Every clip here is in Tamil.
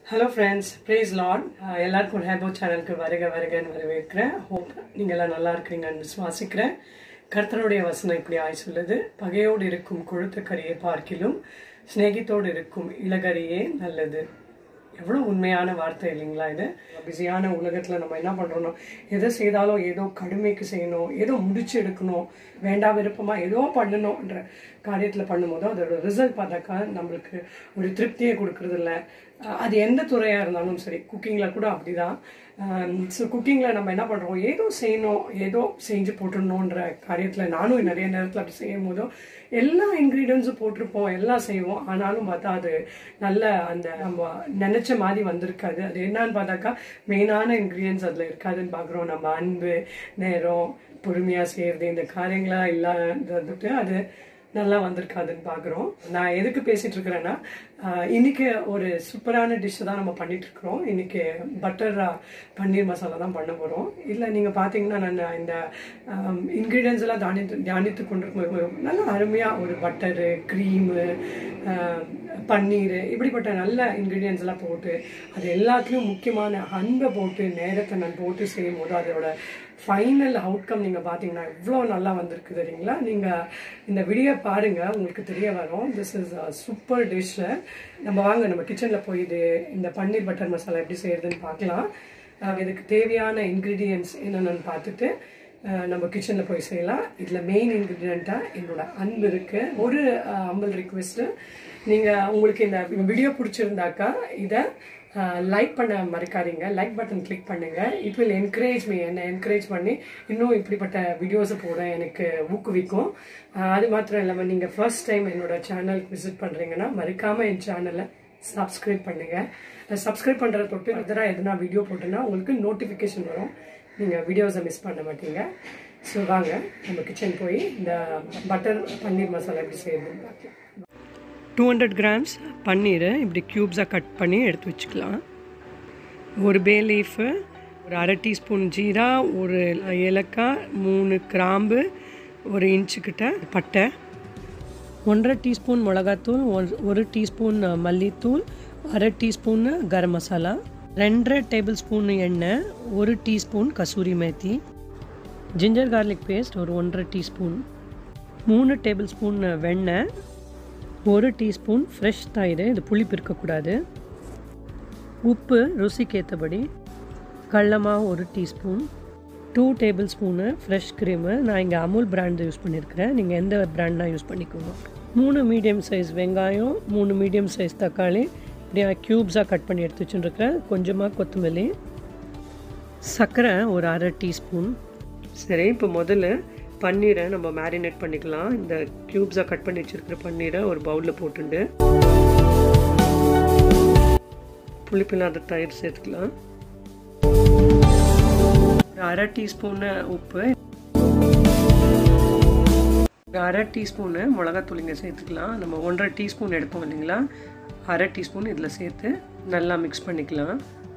ஹலோ ஃப்ரெண்ட்ஸ் ப்ளீஸ் லார்ட் எல்லாருக்கும் ஹேபோ சேனலுக்கு வருக வருகன்னு வரவேற்கிறேன் ஹோப் நீங்கள் எல்லாம் நல்லா இருக்கிறீங்கன்னு விசுவாசிக்கிறேன் கர்த்தருடைய வசனம் இப்படி ஆய் சொல்லுது பகையோடு இருக்கும் கொழுத்த கரியை பார்க்கிலும் சிநேகித்தோடு இருக்கும் இளகரியே நல்லது எவ்வளோ உண்மையான வார்த்தை இல்லைங்களா இது பிஸியான உலகத்தில் நம்ம என்ன பண்ணுறோம் எதை செய்தாலும் ஏதோ கடுமைக்கு செய்யணும் ஏதோ முடிச்சு எடுக்கணும் வேண்டாம் விருப்பமா ஏதோ பண்ணணும்ன்ற காரியத்தில் பண்ணும்போது அதோட ரிசல்ட் பார்த்தாக்கா நம்மளுக்கு ஒரு திருப்தியை கொடுக்கறது இல்ல அஹ் அது எந்த துறையாக இருந்தாலும் சரி குக்கிங்கில் கூட அப்படிதான் ஸோ குக்கிங்கில் நம்ம என்ன பண்ணுறோம் ஏதோ செய்யணும் ஏதோ செஞ்சு போட்டுடணுன்ற காரியத்தில் நானும் நிறைய நேரத்தில் அப்படி செய்யும் போதும் எல்லா இன்க்ரீடியன்ஸும் போட்டிருப்போம் எல்லாம் செய்வோம் ஆனாலும் பார்த்தா அது நல்ல அந்த நம்ம நினச்ச மாதிரி வந்திருக்காது அது என்னன்னு பார்த்தாக்கா மெயினான இன்க்ரீடியன்ஸ் அதில் இருக்காதுன்னு பார்க்குறோம் நம்ம அன்பு நேரம் பொறுமையாக செய்கிறது இந்த காரியங்களாம் இல்லாததுட்டு அது நல்லா வந்திருக்காதுன்னு பார்க்குறோம் நான் எதுக்கு பேசிட்டு இருக்கிறேன்னா ஆஹ், இன்னைக்கு ஒரு சூப்பரான டிஷ் தான் நம்ம பண்ணிட்டு இருக்கிறோம் இன்னைக்கு பட்டர் பன்னீர் மசாலா தான் பண்ண போகிறோம் இல்லை நீங்கள் பார்த்தீங்கன்னா நான் இந்த இன்க்ரீடியன்ஸ் எல்லாம் தானித்து தியானித்து கொண்டிருக்கும் நல்ல அருமையாக ஒரு பட்டரு க்ரீமு பன்னீர் இப்படிப்பட்ட நல்ல இன்க்ரீடியன்ஸ் எல்லாம் போட்டு அது எல்லாத்துலேயும் முக்கியமான அன்பை போட்டு நேரத்தை நான் போட்டு செய்யும் போது அதோட ஃபைனல் அவுட்கம் நீங்கள் பார்த்தீங்கன்னா எவ்வளோ நல்லா வந்திருக்கு தெரியுங்களா நீங்கள் இந்த வீடியோ பாருங்கள் உங்களுக்கு தெரிய வரும் திஸ் இஸ் சூப்பர் டிஷ்ஷு நம்ம வாங்க நம்ம கிச்சனில் போய் இது இந்த பன்னீர் பட்டர் மசாலா எப்படி செய்யறதுன்னு பார்க்கலாம் அஹ் இதுக்கு தேவையான இன்க்ரீடியன்ஸ் என்னென்னு பார்த்துட்டு அஹ் நம்ம கிச்சனில் போய் செய்யலாம் இதில் மெயின் இன்க்ரீடியண்ட்டாக என்னோட அன்பு இருக்குது ஒரு அம்பல் ரிக்வெஸ்ட்டு நீங்கள் உங்களுக்கு இந்த வீடியோ பிடிச்சிருந்தாக்கா இதை லைக் பண்ண மறக்காதீங்க லைக் பட்டன் கிளிக் பண்ணுங்க இட் வில் என்கரேஜ் மீ என்னை என்கரேஜ் பண்ணி இன்னும் இப்படிப்பட்ட வீடியோஸை போட எனக்கு ஊக்குவிக்கும் அஹ் அது மாத்திரம் இல்லாமல் நீங்கள் ஃபர்ஸ்ட் டைம் என்னோட சேனலுக்கு விசிட் பண்ணுறீங்கன்னா மறக்காமல் என் சேனலை சப்ஸ்கிரைப் பண்ணுங்க சப்ஸ்கிரைப் பண்ணுறத தொட்டு இதராக எதுனா வீடியோ போட்டேன்னா உங்களுக்கு நோட்டிஃபிகேஷன் வரும் நீங்கள் வீடியோஸை மிஸ் பண்ண மாட்டீங்க ஸோ வாங்க நம்ம கிச்சன் போய் இந்த பட்டர் பன்னீர் மசாலா எப்படி செய்யறதுன்னு பார்க்கலாம் டூ ஹண்ட்ரட் கிராம்ஸ் பன்னீரை இப்படி க்யூப்ஸாக கட் பண்ணி எடுத்து வச்சுக்கலாம் ஒரு பே லீஃபு ஒரு அரை டீஸ்பூன் ஜீரா ஒரு ஏலக்காய் மூணு கிராம்பு ஒரு இன்ச்சுக்கிட்ட பட்டை ஒன்றரை டீஸ்பூன் மிளகாத்தூள் ஒரு ஒரு டீஸ்பூன் மல்லித்தூள் அரை டீஸ்பூன் கரம் மசாலா ரெண்டரை டேபிள் ஸ்பூன் எண்ணெய் ஒரு teaspoon kasuri methi ginger garlic paste ஒரு ஒன்றரை டீஸ்பூன் மூணு டேபிள் ஸ்பூன் வெண்ணெய் ஒரு டீஸ்பூன் ஃப்ரெஷ் தயிர் இது புளிப்பு இருக்கக்கூடாது உப்பு ருசிக்கு ஏற்றபடி கடலமாவு ஒரு teaspoon two tablespoon fresh cream நான் இங்கே அமுல் பிராண்டு யூஸ் பண்ணியிருக்கிறேன் நீங்கள் எந்த பிராண்ட்னா யூஸ் பண்ணிக்கோங்க மூணு மீடியம் சைஸ் வெங்காயம் மூணு மீடியம் சைஸ் தக்காளி இப்படியா க்யூப்ஸாக கட் பண்ணி எடுத்து வச்சுருக்கிறேன் கொஞ்சமாக கொத்தமல்லி சர்க்கரை ஒரு அரை டீஸ்பூன் சரி இப்போ முதல்ல பன்னீரை நம்ம மேரினேட் பண்ணிக்கலாம் இந்த க்யூப்ஸாக கட் பண்ணி வச்சுருக்கிற பன்னீரை ஒரு பவுலில் போட்டுண்டு புளிப்பில்லாத தயிர் சேர்த்துக்கலாம் ஒரு அரை டீஸ்பூனு உப்பு ஒரு அரை டீஸ்பூனு மிளகாத்தூள் இங்கே சேர்த்துக்கலாம் நம்ம ஒன்றரை டீஸ்பூன் எடுப்போம் இல்லைங்களா அரை டீஸ்பூன் இதில் சேர்த்து நல்லா மிக்ஸ் பண்ணிக்கலாம்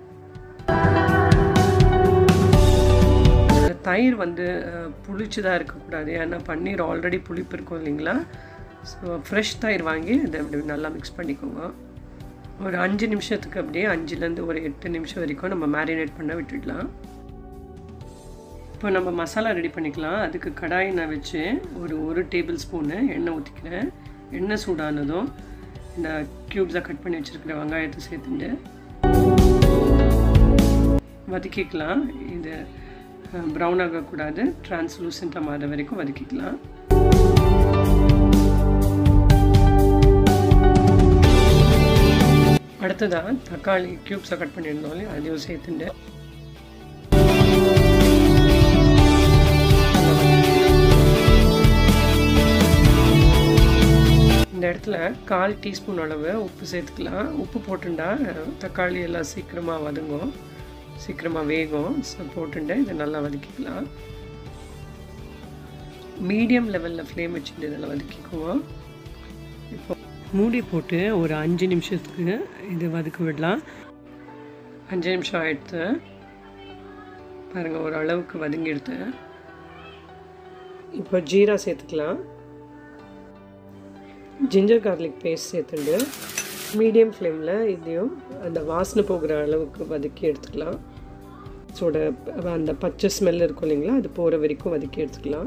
இந்த தயிர் வந்து புளிச்சுதான் இருக்கக்கூடாது ஏன்னா பன்னீர் ஆல்ரெடி புளிப்பு இருக்கும் இல்லைங்களா ஸோ ஃப்ரெஷ் தயிர் வாங்கி இதை அப்படி நல்லா மிக்ஸ் பண்ணிக்கோங்க ஒரு அஞ்சு நிமிஷத்துக்கு அப்படியே அஞ்சுலேருந்து ஒரு எட்டு நிமிஷம் வரைக்கும் நம்ம மேரினேட் பண்ண விட்டுடலாம் இப்போ நம்ம மசாலா ரெடி பண்ணிக்கலாம் அதுக்கு கடாய் நான் வச்சு ஒரு ஒரு டேபிள் ஸ்பூனு எண்ணெய் ஊற்றிக்கிறேன் எண்ணெய் சூடானதும் இந்த க்யூப்ஸாக கட் பண்ணி வச்சுருக்கிற வெங்காயத்தை சேர்த்துட்டு வதக்கிக்கலாம் இது ப்ரௌன் ஆகக்கூடாது டிரான்ஸ்லூசண்ட்டாக மாற வரைக்கும் வதக்கிக்கலாம் அடுத்ததாக தக்காளி க்யூப்ஸை கட் பண்ணியிருந்தோம் இல்லையா அதையும் சேர்த்துட்டு இந்த இடத்துல கால் டீஸ்பூன் அளவு உப்பு சேர்த்துக்கலாம் உப்பு போட்டுண்டா தக்காளி எல்லாம் சீக்கிரமாக வதங்கும் சீக்கிரமாக வேகும் ஸோ போட்டுட்டு இதை நல்லா வதக்கிக்கலாம் மீடியம் லெவலில் ஃப்ளேம் வச்சுட்டு இதில் வதக்கிக்குவோம் இப்போ மூடி போட்டு ஒரு அஞ்சு நிமிஷத்துக்கு இது வதக்க விடலாம் அஞ்சு நிமிஷம் ஆயிடுத்து பாருங்கள் ஒரு அளவுக்கு வதங்கி எடுத்து இப்போ ஜீரா சேர்த்துக்கலாம் ஜிஞ்சர் கார்லிக் பேஸ்ட் சேர்த்துட்டு மீடியம் ஃப்ளேமில் இதையும் அந்த வாசனை போகிற அளவுக்கு வதக்கி எடுத்துக்கலாம் சோட அந்த பச்சை ஸ்மெல் இருக்கும் இல்லைங்களா அது போகிற வரைக்கும் வதக்கி எடுத்துக்கலாம்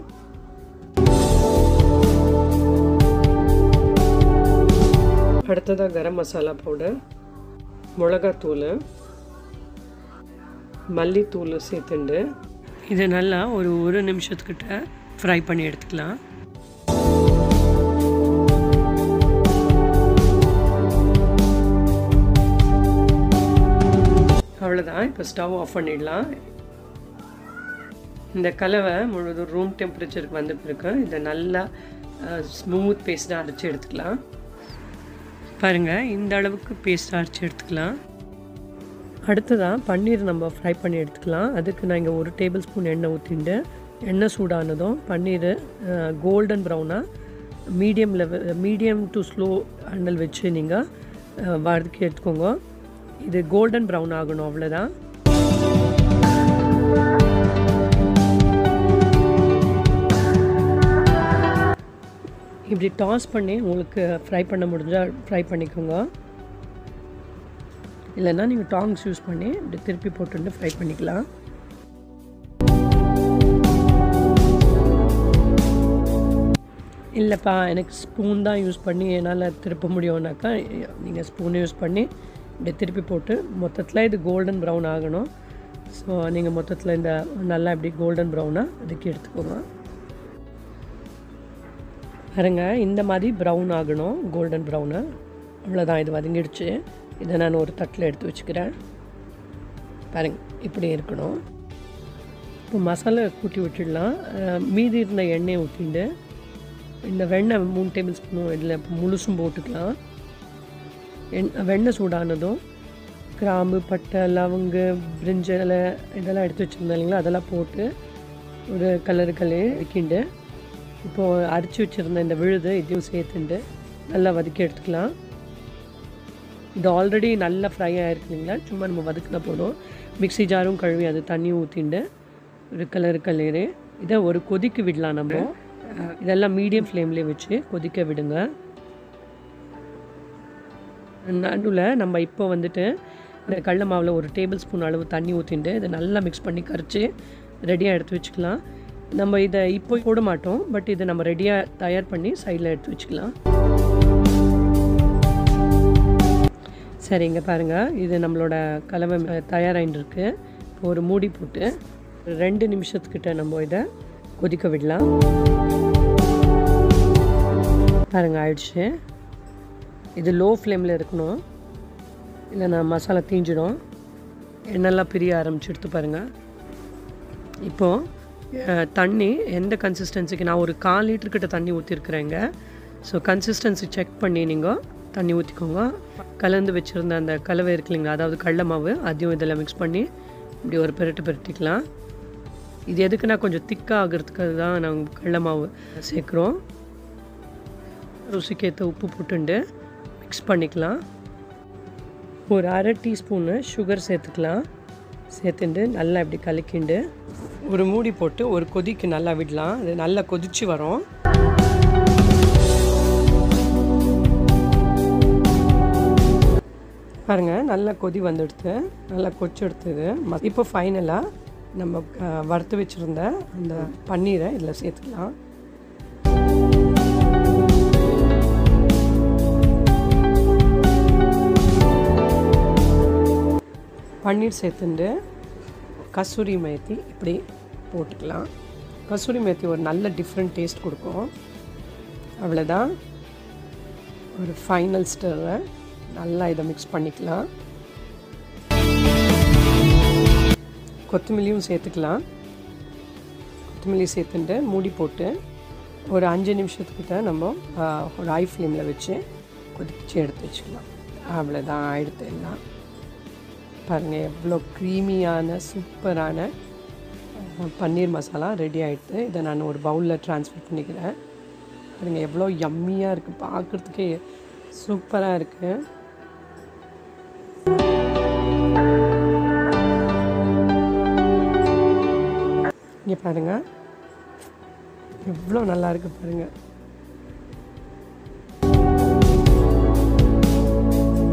அடுத்ததாக கரம் மசாலா பவுடர் மிளகாத்தூள் மல்லித்தூள் சேர்த்துண்டு இது நல்லா ஒரு ஒரு நிமிஷத்துக்கிட்ட ஃப்ரை பண்ணி எடுத்துக்கலாம் அவ்வளோதான் இப்போ ஸ்டவ் ஆஃப் பண்ணிடலாம் இந்த கலவை முழுவதும் ரூம் டெம்பரேச்சருக்கு வந்த பிறகு இதை நல்லா ஸ்மூத் பேஸ்ட்டாக அரைச்சி எடுத்துக்கலாம் பாருங்கள் இந்த அளவுக்கு பேஸ்ட்டாக அரைச்சி எடுத்துக்கலாம் அடுத்ததாக பன்னீர் நம்ம ஃப்ரை பண்ணி எடுத்துக்கலாம் அதுக்கு நான் இங்கே ஒரு டேபிள் ஸ்பூன் எண்ணெய் ஊற்றிட்டு எண்ணெய் சூடானதும் பன்னீர் கோல்டன் ப்ரௌனாக medium level medium to slow handle வச்சு நீங்கள் வதக்கி எடுத்துக்கோங்க இது கோல்டன் ப்ரௌன் ஆகணும் அவ்வளோதான் இப்படி டாஸ் பண்ணி உங்களுக்கு ஃப்ரை பண்ண முடிஞ்சால் ஃப்ரை பண்ணிக்கோங்க இல்லைன்னா நீங்கள் டாங்ஸ் யூஸ் பண்ணி இப்படி திருப்பி போட்டு ஃப்ரை பண்ணிக்கலாம் இல்லைப்பா எனக்கு ஸ்பூன் தான் யூஸ் பண்ணி என்னால் திருப்ப முடியும்னாக்கா நீங்கள் ஸ்பூனை யூஸ் பண்ணி இப்படி திருப்பி போட்டு மொத்தத்தில் இது கோல்டன் ப்ரௌன் ஆகணும் ஸோ நீங்கள் மொத்தத்தில் இந்த நல்லா இப்படி கோல்டன் ப்ரௌனாக அதுக்கு எடுத்துக்கோங்க பாருங்க இந்த மாதிரி ப்ரௌன் ஆகணும் கோல்டன் ப்ரௌனு அவ்வளோதான் இது வதங்கிடுச்சு இதை நான் ஒரு தட்டில் எடுத்து வச்சுக்கிறேன் பாருங்க இப்படி இருக்கணும் இப்போ மசாலா கூட்டி விட்டுடலாம் மீதி இருந்த எண்ணெயை ஊற்றிட்டு இந்த வெண்ணெய் மூணு டேபிள் ஸ்பூனும் இதில் முழுசும் போட்டுக்கலாம் எண் வெண்ணெய் சூடானதும் கிராம்பு பட்டை லவங்கு பிரிஞ்சலை இதெல்லாம் எடுத்து வச்சுருந்தேன் இல்லைங்களா அதெல்லாம் போட்டு ஒரு கலரு கலர் வைக்கிண்டு இப்போது அரைச்சி வச்சுருந்த இந்த விழுது இதையும் சேர்த்துண்டு நல்லா வதக்கி எடுத்துக்கலாம் இது ஆல்ரெடி நல்லா ஃப்ரை ஆகிருக்கு இல்லைங்களா சும்மா நம்ம வதக்கினா போதும் மிக்சி ஜாரும் கழுவி அது தண்ணி ஊற்றிண்டு ஒரு கலரு கலரு இதை ஒரு கொதிக்கு விடலாம் நம்ம இதெல்லாம் மீடியம் ஃப்ளேம்லேயே வச்சு கொதிக்க விடுங்க நடுவில் நம்ம இப்போ வந்துட்டு இந்த கடல மாவில் ஒரு டேபிள் ஸ்பூன் அளவு தண்ணி ஊற்றிட்டு இதை நல்லா மிக்ஸ் பண்ணி கரைச்சி ரெடியாக எடுத்து வச்சுக்கலாம் நம்ம இதை இப்போ போட மாட்டோம் பட் இதை நம்ம ரெடியாக தயார் பண்ணி சைடில் எடுத்து வச்சுக்கலாம் சரிங்க பாருங்கள் இது நம்மளோட கலவை தயாராகிட்டு இருக்கு இப்போ ஒரு மூடி போட்டு ரெண்டு நிமிஷத்துக்கிட்ட நம்ம இதை கொதிக்க விடலாம் பாருங்கள் ஆயிடுச்சு இது லோ ஃப்ளேமில் இருக்கணும் இல்லைனா மசாலா தீஞ்சிடும் எண்ணெல்லாம் பிரிய ஆரம்பிச்சுடுத்து பாருங்கள் இப்போது தண்ணி எந்த கன்சிஸ்டன்சிக்கு நான் ஒரு கால் லிட்டர்கிட்ட தண்ணி ஊற்றிருக்குறேங்க ஸோ கன்சிஸ்டன்சி செக் பண்ணி நீங்கள் தண்ணி ஊற்றிக்கோங்க கலந்து வச்சுருந்த அந்த கலவை இருக்கு இல்லைங்களா அதாவது கடல மாவு அதையும் இதில் மிக்ஸ் பண்ணி இப்படி ஒரு பெரட்டு பெரட்டிக்கலாம் இது எதுக்குன்னா கொஞ்சம் திக்காக ஆகிறதுக்கு தான் நாங்கள் கடல மாவு சேர்க்குறோம் ருசிக்கேற்ற உப்பு போட்டுண்டு மிக்ஸ் பண்ணிக்கலாம் ஒரு அரை டீஸ்பூனு சுகர் சேர்த்துக்கலாம் சேர்த்துட்டு நல்லா இப்படி கலக்கிண்டு ஒரு மூடி போட்டு ஒரு கொதிக்கு நல்லா விடலாம் அது நல்லா கொதிச்சு வரும் பாருங்கள் நல்லா கொதி வந்துடுத்து நல்லா கொச்சு எடுத்தது இப்போ ஃபைனலாக நம்ம வறுத்து வச்சுருந்த அந்த பன்னீரை இதில் சேர்த்துக்கலாம் பன்னீர் சேர்த்துண்டு கஸ்தூரி மேத்தி இப்படி போட்டுக்கலாம் கஸ்தூரி மேத்தி ஒரு நல்ல டிஃப்ரெண்ட் டேஸ்ட் கொடுக்கும் அவ்வளோதான் ஒரு ஃபைனல் ஸ்டரை நல்லா இதை மிக்ஸ் பண்ணிக்கலாம் கொத்தமல்லியும் சேர்த்துக்கலாம் கொத்தமல்லி சேர்த்துட்டு மூடி போட்டு ஒரு அஞ்சு நிமிஷத்துக்கிட்ட நம்ம ஒரு ஹை ஃப்ளேமில் வச்சு கொதிச்சு எடுத்து வச்சுக்கலாம் அவ்வளோதான் ஆயிடுத்து எல்லாம் பாருங்கள் எவ்வளோ க்ரீமியான சூப்பரான பன்னீர் மசாலா ரெடி ஆகிடுது இதை நான் ஒரு பவுலில் ட்ரான்ஸ்ஃபர் பண்ணிக்கிறேன் பாருங்கள் எவ்வளோ யம்மியாக இருக்குது பார்க்குறதுக்கே சூப்பராக இருக்குது இங்கே பாருங்கள் எவ்வளோ நல்லா இருக்குது பாருங்கள்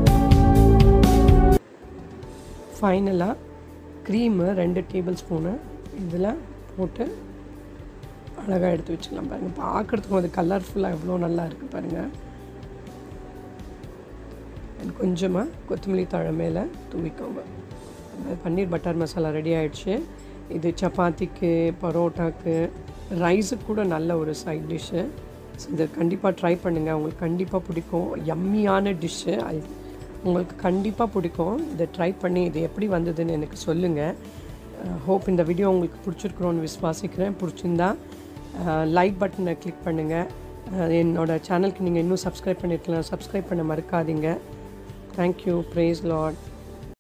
ஃபைனலாக க்ரீமு ரெண்டு டேபிள் ஸ்பூனு இதில் போட்டு அழகாக எடுத்து வச்சுக்கலாம் பாருங்கள் பார்க்குறதுக்கும் அது கலர்ஃபுல்லாக எவ்வளோ நல்லா இருக்குது பாருங்கள் கொஞ்சமாக கொத்தமல்லி தழை மேலே தூவிக்கோங்க பன்னீர் பட்டர் மசாலா ரெடி ஆகிடுச்சு இது சப்பாத்திக்கு பரோட்டாக்கு ரைஸுக்கு கூட நல்ல ஒரு சைட் டிஷ்ஷு ஸோ இதை கண்டிப்பாக ட்ரை பண்ணுங்கள் உங்களுக்கு கண்டிப்பாக பிடிக்கும் யம்மியான டிஷ்ஷு உங்களுக்கு கண்டிப்பாக பிடிக்கும் இதை ட்ரை பண்ணி இது எப்படி வந்ததுன்னு எனக்கு சொல்லுங்கள் ஹோப் இந்த வீடியோ உங்களுக்கு பிடிச்சிருக்குறோன்னு விசுவாசிக்கிறேன் பிடிச்சிருந்தா லைக் பட்டனை கிளிக் பண்ணுங்கள் என்னோடய சேனலுக்கு நீங்கள் இன்னும் சப்ஸ்கிரைப் பண்ணியிருக்கலாம் சப்ஸ்கிரைப் பண்ண மறக்காதீங்க தேங்க்யூ ப்ரேஸ் லாட்